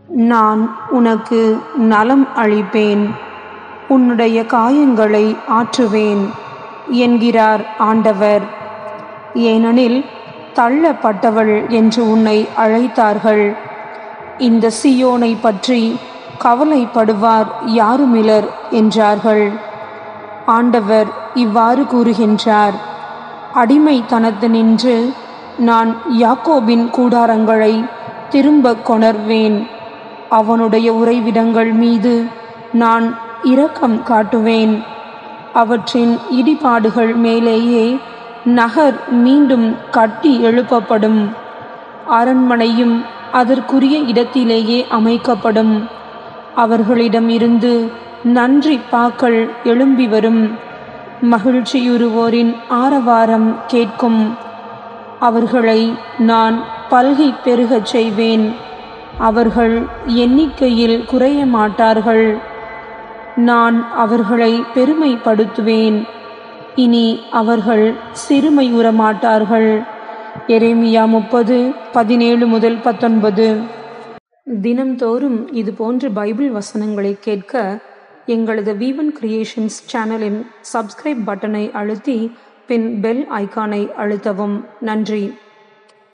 நான் உனக்கு நலம் அளிப்பேன் உன்னுடைய காயங்களை ஆற்றுவேன் என்கிறார் ஆண்டவர் ஏனெனில் தள்ளப்பட்டவள் என்று உன்னை அழைத்தார்கள் இந்த சியோனை பற்றி கவலைப்படுவார் யாருமிலர் என்றார்கள் ஆண்டவர் இவ்வாறு கூறுகின்றார் அடிமைத்தனத்தினின்று நான் யாக்கோபின் கூடாரங்களை திரும்ப கொணர்வேன் அவனுடைய உறைவிடங்கள் மீது நான் இரக்கம் காட்டுவேன் அவற்றின் இடிபாடுகள் மேலேயே நகர் மீண்டும் கட்டி எழுப்பப்படும் அரண்மனையும் அதற்குரிய இடத்திலேயே அமைக்கப்படும் அவர்களிடம் இருந்து நன்றி பாக்கள் எழும்பி வரும் மகிழ்ச்சியுறுவோரின் ஆரவாரம் கேட்கும் அவர்களை நான் பல்கி பெருகச் செய்வேன் அவர்கள் எண்ணிக்கையில் குறைய மாட்டார்கள் நான் அவர்களை பெருமைப்படுத்துவேன் இனி அவர்கள் சிறுமையுற மாட்டார்கள் எரேமியா முப்பது பதினேழு முதல் பத்தொன்பது தினம்தோறும் இது போன்ற பைபிள் வசனங்களை கேட்க எங்களது வீவன் கிரியேஷன்ஸ் சேனலின் சப்ஸ்கிரைப் பட்டனை அழுத்தி பின் பெல் ஐகானை அழுத்தவும் நன்றி